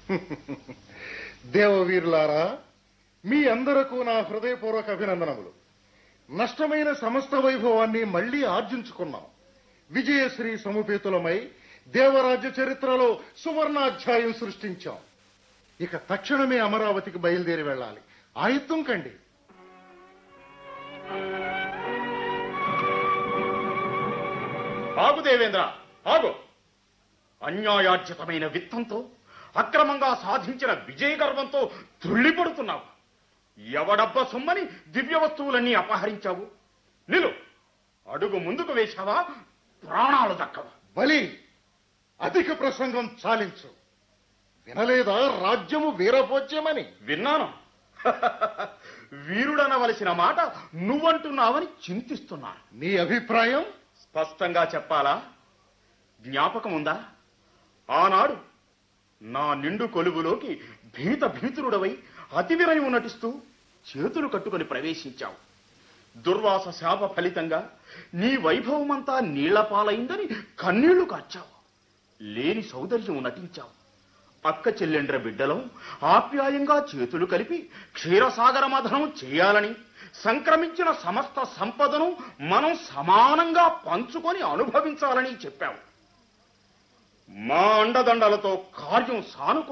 దేవవీరులారా మీ అందరకు నా హృదయపూర్వక అభినందనములు నష్టమైన సమస్త వైభవాన్ని మళ్లీ ఆర్జించుకున్నాం విజయశ్రీ సముపేతులమై దేవరాజ్య చరిత్రలో సువర్ణాధ్యాయం సృష్టించాం ఇక తక్షణమే అమరావతికి బయలుదేరి వెళ్ళాలి ఆయుత్తం కండి ఆగు దేవేంద్ర ఆగు అన్యాయార్జితమైన విత్తంతో అక్రమంగా సాధించిన విజయ గర్వంతో తుళ్ళిపడుతున్నావు ఎవడబ్బ సొమ్మని దివ్య వస్తువులన్నీ అపహరించావు నిలు అడుగు ముందుకు వేశావా ప్రాణాలు దక్కవు బలి అధిక ప్రసంగం చాలించు వినలేదా రాజ్యము వీరభోజ్యమని విన్నాను వీరుడనవలసిన మాట నువ్వంటున్నావని చింతిస్తున్నాను నీ అభిప్రాయం స్పష్టంగా చెప్పాలా జ్ఞాపకం ఉందా ఆనాడు నా నిండు కొలువులోకి భీత భీతురుడవై అతి వినయం నటిస్తూ చేతులు కట్టుకొని ప్రవేశించావు దుర్వాస శాప ఫలితంగా నీ వైభవమంతా నీళ్లపాలైందని కన్నీళ్లు కార్చావు లేని సౌందర్యం నటించావు అక్క చెల్లెండ్ర బిడ్డలో ఆప్యాయంగా చేతులు కలిపి క్షీరసాగర మథనం చేయాలని సంక్రమించిన సమస్త సంపదను మనం సమానంగా పంచుకొని అనుభవించాలని చెప్పావు మా అండదండలతో కార్యం సానుకూల